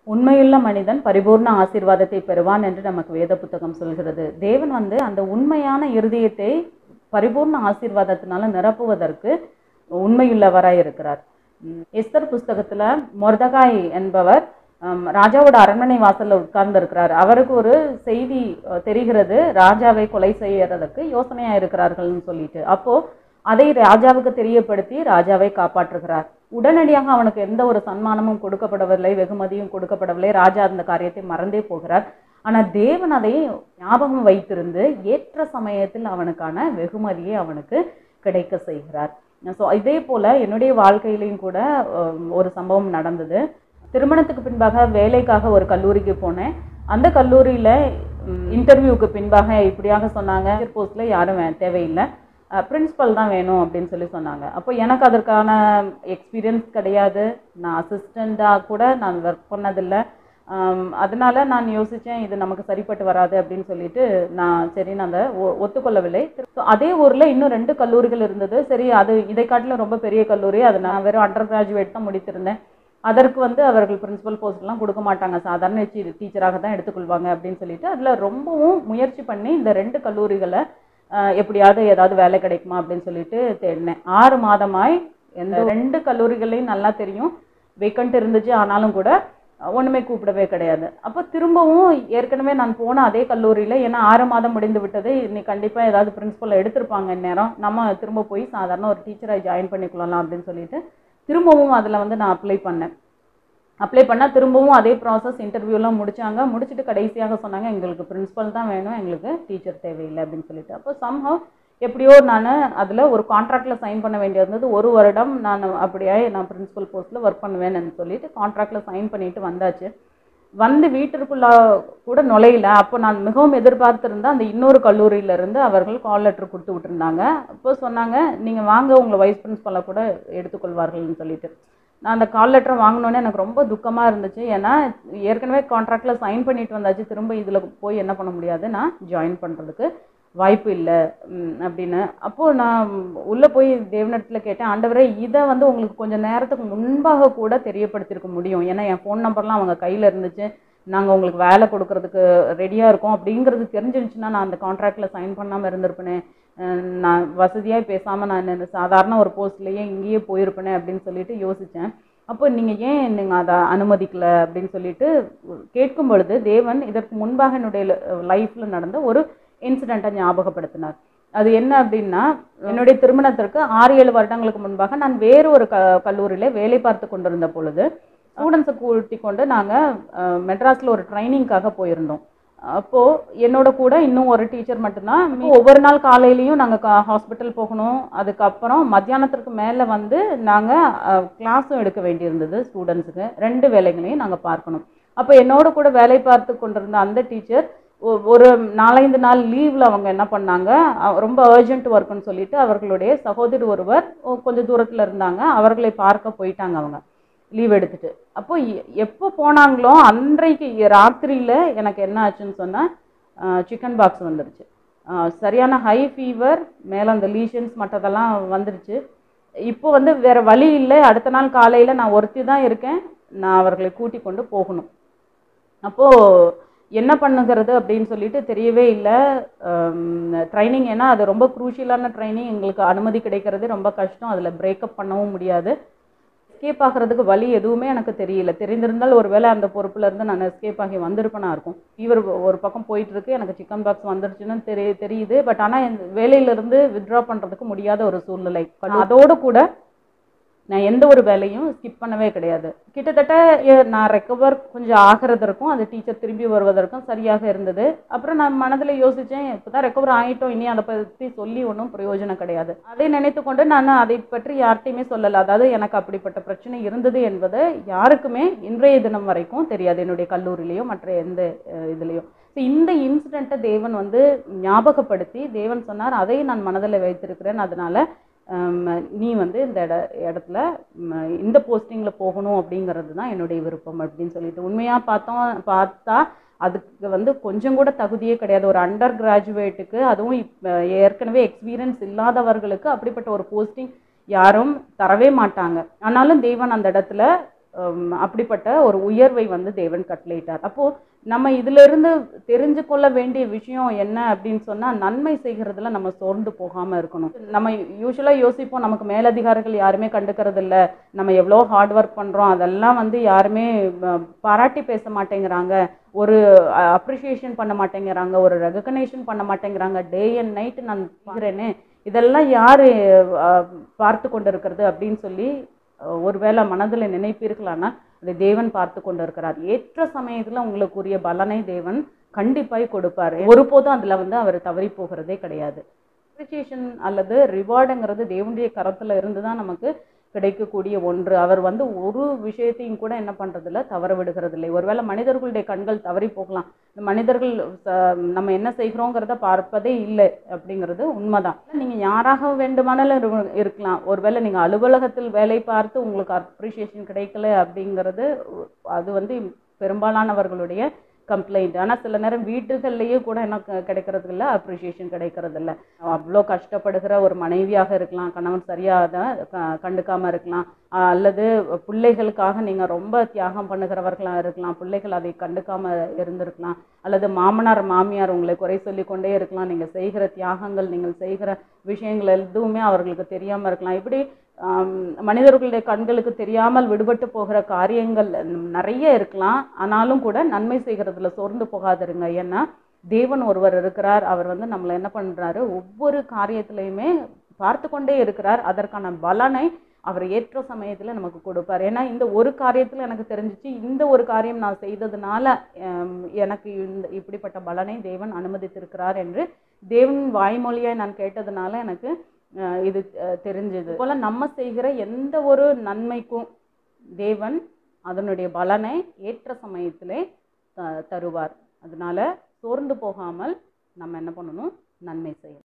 உண்மையுள்ள மனிதன் பரிபூர்ண ஆசீர்வாதத்தை பெறுவான் என்று நமக்கு வேத புத்தகம் சொல்கிறது தேவன் வந்து அந்த உண்மையான இருதயத்தை பரிபூர்ண ஆசீர்வாதத்தினால நிரப்புவதற்கு உண்மையுள்ளவராய் இருக்கிறார் உம் எஸ்தர் புஸ்தகத்துல மொர்தகாய் என்பவர் ஹம், ராஜாவோட அரண்மனை வாசல்ல உட்கார்ந்து இருக்கிறார் அவருக்கு ஒரு செய்தி அஹ், தெரிகிறது ராஜாவை கொலை செய்யறதுக்கு யோசனையா இருக்கிறார்கள்னு சொல்லிட்டு அப்போ அதை ராஜாவுக்கு தெரியப்படுத்தி ராஜாவை காப்பாற்றுகிறார் உடனடியாக அவனுக்கு எந்த ஒரு சன்மானமும் கொடுக்கப்படவில்லை வெகுமதியும் கொடுக்கப்படவில்லை ராஜா அந்த காரியத்தை மறந்தே போகிறார் ஆனா தேவன் அதை ஞாபகம் வைத்திருந்து ஏற்ற சமயத்தில் அவனுக்கான வெகுமதியை அவனுக்கு கிடைக்க செய்கிறார் ஸோ இதே போல என்னுடைய வாழ்க்கையிலையும் கூட ஹம், ஒரு சம்பவம் நடந்தது திருமணத்துக்கு பின்பாக வேலைக்காக ஒரு கல்லூரிக்கு போனேன் அந்த கல்லூரியில் இன்டர்வியூக்கு பின்பாக இப்படியாக சொன்னாங்க போஸ்ட்ல யாரும் வே- தேவையில்லை பிரின்ஸிபல் தான் வேணும் அப்படின்னு சொல்லி சொன்னாங்க அப்போ எனக்கு அதற்கான எக்ஸ்பீரியன்ஸ் கிடையாது நான் அசிஸ்டண்ட்டாக கூட நான் ஒர்க் பண்ணதில்லை ஆம், அதனால நான் யோசித்தேன் இது நமக்கு சரிப்பட்டு வராது அப்படின்னு சொல்லிட்டு நான் சரி நான் அதை ஒ- ஒத்துக்கொள்ளவில்லை So, அதே ஊரில் இன்னும் ரெண்டு கல்லூரிகள் இருந்தது சரி அது இதை காட்டிலும் ரொம்ப பெரிய கல்லூரி அது நான் வெறும் அண்டர் கிராஜுவேட் தான் முடித்திருந்தேன் அதற்கு வந்து அவர்கள் பிரின்சிபல் போஸ்ட்லாம் கொடுக்க மாட்டாங்க சாதாரண டீச்சராக தான் எடுத்துக்கொள்வாங்க அப்படின்னு சொல்லிட்டு அதில் ரொம்பவும் முயற்சி பண்ணி இந்த ரெண்டு கல்லூரிகளை ஆஹ், எப்படியாவது ஏதாவது வேலை கிடைக்குமா அப்படின்னு சொல்லிட்டு தேடினேன் ஆறு மாதமாய் எந்த ரெண்டு கல்லூரிகளையும் நல்லா தெரியும் வேக்கண்ட் இருந்துச்சு ஆனாலும் கூட அஹ், ஒண்ணுமே கூப்பிடவே கிடையாது அப்போ திரும்பவும் ஏற்கனவே நான் போன அதே கல்லூரியில் ஏன்னா ஆறு மாதம் முடிந்து விட்டது இன்னைக்கு கண்டிப்பாக ஏதாவது பிரின்சிபல் எடுத்திருப்பாங்க இந்நேரம் நம்ம திரும்ப போய் சாதாரண ஒரு டீச்சராக ஜாயின் பண்ணிக்கொள்ளலாம் அப்படின்னு சொல்லிட்டு திரும்பவும் அதில் வந்து நான் அப்ளை பண்ணேன் அப்ளை பண்ணால் திரும்பவும் அதே ப்ராசஸ் இன்டர்வியூலாம் முடிச்சாங்க முடிச்சுட்டு கடைசியாக சொன்னாங்க எங்களுக்கு பிரின்சிபல் தான் வேணும் எங்களுக்கு டீச்சர் தேவையில்லை அப்படின்னு சொல்லிட்டு அப்போ சம்ஹவ் எப்படியோ நான் அதில் ஒரு கான்ட்ராக்டில் சைன் பண்ண வேண்டியிருந்தது ஒரு வருடம் நான் அப்படியே நான் பிரின்சிபல் போஸ்ட்டில் ஒர்க் பண்ணுவேன்னு சொல்லிட்டு கான்ட்ராக்டில் சைன் பண்ணிட்டு வந்தாச்சு வந்து வீட்டிற்குள்ள கூட நுழையல அப்போ நான் மிகவும் எதிர்பார்த்திருந்த அந்த இன்னொரு கல்லூரியில இருந்து அவர்கள் கால் லெட்டர் கொடுத்து விட்டுருந்தாங்க அப்போ சொன்னாங்க நீங்கள் வாங்க உங்களை வைஸ் பிரின்ஸ்பலாக கூட எடுத்துக்கொள்வார்கள்னு சொல்லிட்டு நான் அந்த கால் லெட்டர் வாங்கினோன்னே எனக்கு ரொம்ப துக்கமாக இருந்துச்சு ஏன்னா ஏற்கனவே கான்ட்ராக்டில் சைன் பண்ணிட்டு வந்தாச்சு திரும்ப இதில் போய் என்ன பண்ண முடியாது நான் ஜாயின் பண்ணுறதுக்கு வாய்ப்பு இல்லை ம், அப்படின்னு அப்போது நான் உள்ளே போய் தேவனிடத்தில் கேட்டேன் ஆண்டவரே இதை வந்து உங்களுக்கு கொஞ்சம் நேரத்துக்கு முன்பாக கூட தெரியப்படுத்தியிருக்க முடியும் ஏன்னா என் ஃபோன் நம்பர்லாம் அவங்க கையில் இருந்துச்சு நாங்கள் உங்களுக்கு வேலை கொடுக்கறதுக்கு ரெடியாக இருக்கோம் அப்படிங்கிறது தெரிஞ்சிருந்துச்சுன்னா நான் அந்த கான்ட்ராக்டில் சைன் பண்ணாமல் இருந்திருப்பேனே அஹ் நான் வசதியாக பேசாமல் நான் இந்த சாதாரண ஒரு போஸ்ட்லேயே இங்கேயே போயிருப்பேனே அப்படின்னு சொல்லிட்டு யோசித்தேன் அப்போ நீங்கள் ஏன் நீங்கள் அதை அனுமதிக்கல அப்படின்னு சொல்லிட்டு கேட்கும் பொழுது தேவன் இதற்கு முன்பாக என்னுடைய லைஃப்பில் நடந்த ஒரு இன்சிடெண்ட்டை ஞாபகப்படுத்தினார் அது என்ன அப்படின்னா என்னுடைய திருமணத்திற்கு ஆறு ஏழு வருடங்களுக்கு முன்பாக நான் வேறு ஒரு க கல்லூரியில் வேலை பார்த்து கொண்டிருந்த பொழுது ஸ்டூடெண்ட்ஸை கூட்டி கொண்டு நாங்கள் மெட்ராஸில் ஒரு ட்ரைனிங்காக போயிருந்தோம் அப்போது என்னோட கூட இன்னும் ஒரு டீச்சர் மட்டும்தான் மீ- ஒவ்வொரு நாள் காலையிலையும் நாங்கள் ஹாஸ்பிட்டல் போகணும் அதுக்கப்புறம் மத்தியானத்திற்கு மேலே வந்து நாங்கள் கிளாஸும் எடுக்க வேண்டியிருந்தது ஸ்டூடெண்ட்ஸுக்கு ரெண்டு வேலைகளையும் நாங்கள் பார்க்கணும் அப்போ என்னோட கூட வேலை பார்த்து கொண்டிருந்த அந்த டீச்சர் ஒரு நாலஞ்சு நாள் லீவில் அவங்க என்ன பண்ணாங்க அ- ரொம்ப அர்ஜென்ட் ஒர்க்குன்னு சொல்லிட்டு அவர்களுடைய சகோதரி ஒருவர் ஒ- கொஞ்சம் தூரத்தில் இருந்தாங்க அவர்களை பார்க்க போயிட்டாங்க அவங்க லீவ் எடுத்துட்டு அப்போ எ- எப்போ போனாங்களோ அன்றைக்கு ராத்திரியில் எனக்கு என்ன ஆச்சுன்னு சொன்னால் சிக்கன் பாக்ஸ் வந்துருச்சு அஹ் சரியான ஹை ஃபீவர் மேலே அந்த லீஷன்ஸ் மற்றதெல்லாம் வந்துருச்சு இப்போ வந்து வேற வழி இல்லை அடுத்த நாள் காலையில் நான் ஒருத்தி தான் இருக்கேன் நான் அவர்களை கூட்டி கொண்டு போகணும் அப்போது என்ன பண்ணுகிறது அப்படின்னு சொல்லிட்டு தெரியவே இல்லை ட்ரைனிங் ஏன்னா அது ரொம்ப குரூஷியலான ட்ரைனிங் எங்களுக்கு அனுமதி கிடைக்கிறது ரொம்ப கஷ்டம் அதில் பிரேக்கப் பண்ணவும் முடியாது எஸ்கேப் ஆகிறதுக்கு வழி எதுவுமே எனக்கு தெரியல தெரிந்திருந்தால் ஒருவேளை அந்த பொறுப்புல இருந்து நான் எஸ்கேப் ஆகி வந்திருப்பேனா இருக்கும் ஃபீவர் ஒரு பக்கம் போயிட்டு இருக்கு எனக்கு சிக்கன் பாக்ஸ் வந்துருச்சுன்னு தெரி தெரியுது பட் ஆனால் வேலையிலிருந்து வித்ட்ரா பண்ணுறதுக்கு முடியாத ஒரு சூழ்நிலை அதோடு கூட நான் எந்த ஒரு வேலையும் ஸ்கிப் பண்ணவே கிடையாது கிட்டத்தட்ட எ- நான் ரெக்கவர் கொஞ்சம் ஆகிறதற்கும் அந்த டீச்சர் திரும்பி வருவதற்கும் சரியாக இருந்தது அப்புறம் நான் மனதில் யோசித்தேன் இப்போ தான் ரெக்கவர் ஆகிட்டோம் இனி அதை பற்றி சொல்லி ஒன்றும் பிரயோஜனம் கிடையாது அதை நினைத்து கொண்டு நான் அதை பற்றி யார்கிட்டையுமே சொல்லலை அதாவது எனக்கு அப்படிப்பட்ட பிரச்சனை இருந்தது என்பது யாருக்குமே இன்றைய தினம் வரைக்கும் தெரியாது என்னுடைய கல்லூரியிலையோ மற்ற எந்த அஹ், இதுலேயோ ஸோ இந்த இன்சிடெண்ட்டை தேவன் வந்து ஞாபகப்படுத்தி தேவன் சொன்னார் அதை நான் மனதில் வைத்திருக்கிறேன் அதனால ஹம், நீ வந்து இந்த இட இடத்துல ம், இந்த போஸ்டிங்கில் போகணும் அப்படிங்கிறது தான் என்னுடைய விருப்பம் அப்படின்னு சொல்லிட்டு உண்மையாக பார்த்தோம் பார்த்தா அதுக்கு வந்து கொஞ்சம் கூட தகுதியே கிடையாது ஒரு அண்டர் கிராஜுவேட்டுக்கு அதுவும் இப்போ ஏற்கனவே எக்ஸ்பீரியன்ஸ் இல்லாதவர்களுக்கு அப்படிப்பட்ட ஒரு போஸ்டிங் யாரும் தரவே மாட்டாங்க ஆனாலும் தேவன் அந்த இடத்துல ஹம், அப்படிப்பட்ட ஒரு உயர்வை வந்து தேவன் கட்டளையிட்டார் அப்போ நம்ம இதிலிருந்து தெரிஞ்சு கொள்ள வேண்டிய விஷயம் என்ன அப்படின்னு சொன்னா நன்மை செய்கிறதுல நம்ம சோர்ந்து போகாம இருக்கணும் நம்ம யூஸ்வலா யோசிப்போம் நமக்கு மேலதிகாரிகள் யாருமே கண்டுக்கிறது இல்ல நம்ம எவ்வளோ ஹார்ட் ஒர்க் பண்றோம் அதெல்லாம் வந்து யாருமே அஹ், பாராட்டி பேச மாட்டேங்கிறாங்க ஒரு அப்ரிசியேஷன் பண்ண மாட்டேங்கிறாங்க ஒரு ரெகக்னேஷன் பண்ண மாட்டேங்கிறாங்க டே அண்ட் நைட் நான் பார்க்குறேனே இதெல்லாம் யாரு அஹ், பார்த்து கொண்டு இருக்கிறது அப்படின்னு சொல்லி அஹ், ஒருவேளை மனதில் நினைப்பீர்களானால் அதை தேவன் பார்த்து கொண்டு இருக்கிறார் ஏற்ற சமயத்துல உங்களுக்குரிய பலனை தேவன் கண்டிப்பாய் கொடுப்பார் ஒருபோதும் அதுல வந்து அவர் தவறி போகிறதே கிடையாது அப்ரிசியேஷன் அல்லது ரிவார்டுங்கிறது தேவனுடைய கரத்துல இருந்து தான் நமக்கு கிடைக்கக்கூடிய ஒன்று அவர் வந்து ஒரு விஷயத்தையும் கூட என்ன பண்றதில்ல தவற விடுகிறதில்லை ஒருவேளை மனிதர்களுடைய கண்கள் தவறி போகலாம் இந்த மனிதர்கள் ச- நம்ம என்ன செய்கிறோங்கிறத பார்ப்பதே இல்லை அப்படிங்கிறது உண்மைதான் நீங்க யாராக வேண்டுமானாலும் இரு- இருக்கலாம் ஒருவேளை நீங்க அலுவலகத்தில் வேலை பார்த்து உங்களுக்கு அப்ரிசியேஷன் கிடைக்கல அப்படிங்கிறது அது வந்து பெரும்பாலானவர்களுடைய கம்ப்ளைண்ட் ஆனால் சில நேரம் வீட்டுகள்லேயே கூட என்ன க- கிடைக்கிறது இல்லை அப்ரிஷியேஷன் கிடைக்கிறது இல்லை அவ்வளோ கஷ்டப்படுகிற ஒரு மனைவியாக இருக்கலாம் கணவன் சரியாக க- கண்டுக்காம இருக்கலாம் ஆஹ் அல்லது பிள்ளைகளுக்காக நீங்கள் ரொம்ப தியாகம் பண்ணுகிறவர்களாக இருக்கலாம் பிள்ளைகள் அதை கண்டுக்காம இருந்திருக்கலாம் அல்லது மாமனார் மாமியார் உங்களை குறை சொல்லி கொண்டே இருக்கலாம் நீங்கள் செய்கிற தியாகங்கள் நீங்கள் செய்கிற விஷயங்கள் எதுவுமே அவர்களுக்கு தெரியாமல் இருக்கலாம் இப்படி ஆம், மனிதர்களுடைய கண்களுக்கு தெரியாமல் விடுபட்டு போகிற காரியங்கள் நிறைய இருக்கலாம் ஆனாலும் கூட நன்மை செய்கிறதுல சோர்ந்து போகாதிருங்க ஏன்னா தேவன் ஒருவர் இருக்கிறார் அவர் வந்து நம்மளை என்ன பண்றாரு ஒவ்வொரு காரியத்திலையுமே பார்த்து கொண்டே இருக்கிறார் அதற்கான பலனை அவர் ஏற்ற சமயத்துல நமக்கு கொடுப்பார் ஏன்னா இந்த ஒரு காரியத்துல எனக்கு தெரிஞ்சிச்சு இந்த ஒரு காரியம் நான் செய்ததுனால ஹம், எனக்கு இந்த இப்படிப்பட்ட பலனை தேவன் அனுமதித்திருக்கிறார் என்று தேவன் வாய்மொழியாய் நான் கேட்டதுனால எனக்கு அஹ், இது அஹ், தெரிஞ்சது போல நம்ம செய்கிற எந்த ஒரு நன்மைக்கும் தேவன் அதனுடைய பலனை ஏற்ற சமயத்திலே த- தருவார் அதனால சோர்ந்து போகாமல் நம்ம என்ன பண்ணணும் நன்மை செய்யணும்